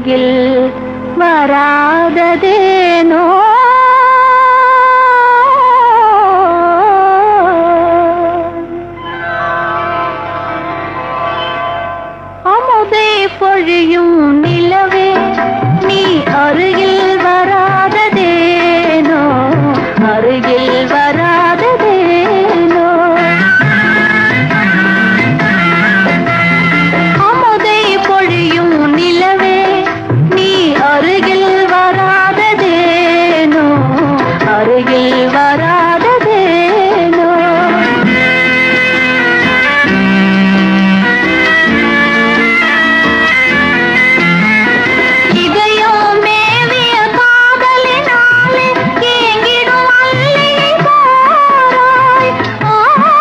அருகில் வராததேனோ அமுதை பொழியும் நிலவே நீ அருகில் வராததேனோ அருகில் வராததேனோ அமுதை பொழியும் நிலவே நீ அருகில் வராததேனோ அருகில் வராததேனோ இதயம் மேவிய காதலினாலே ஏங்கிடும் அல்லியை பாராய். ஆ,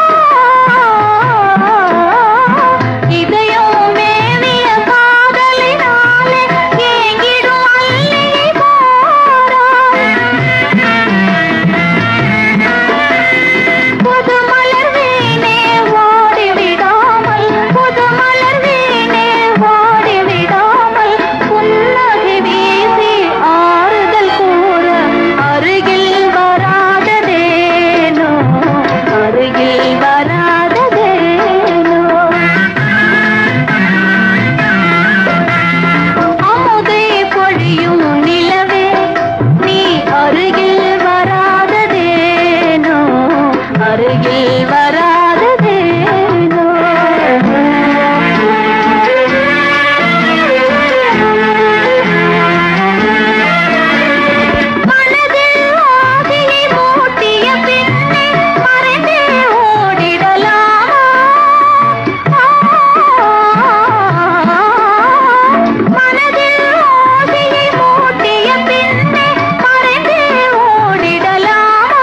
இதயம் மேவிய காதலினாலே ஏங்கிடும் அல்லியை பாராய். புது மலர் வீணே ஓடி விடாமல் புது மலர் வீணே ஓடி விடாமல் புன்னகை வீசி ஆறுதல் கூற அருகில் வராததேனோ அருகில் வராததேனோ அமுதை பொழியும் நிலவே நீ அருகில் வராததேனோ அருகில் வராததேனோ மனதில் ஆசையை மூட்டிய பின்னே மறைந்தே ஓடிடலாமா மனதில் ஆசையை மூட்டிய பின்னே மறைந்தே ஓடிடலாமா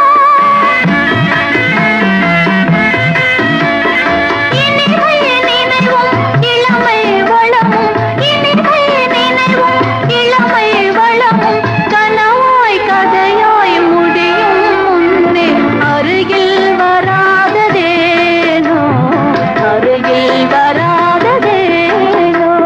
இனிமை நினைவும் இளமை வளமும் இனிமை நினைவும் இளமை வளமும் கனவாய் கதையாய் முடியும் முன்னே அருகில் வராததேனோ அருகில் வராததேனோ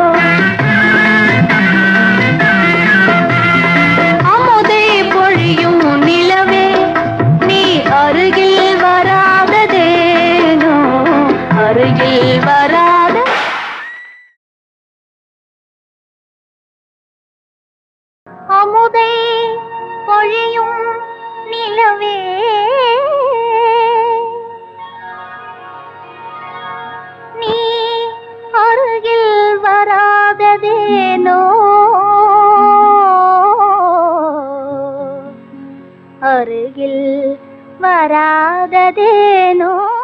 அமுதை பொழியும் நிலவே நீ அருகில் வராததேனோ அருகில் வராத அமுதை பொழியும் நிலவே நீ அருகில் வராததேனோ அருகில் வராததேனோ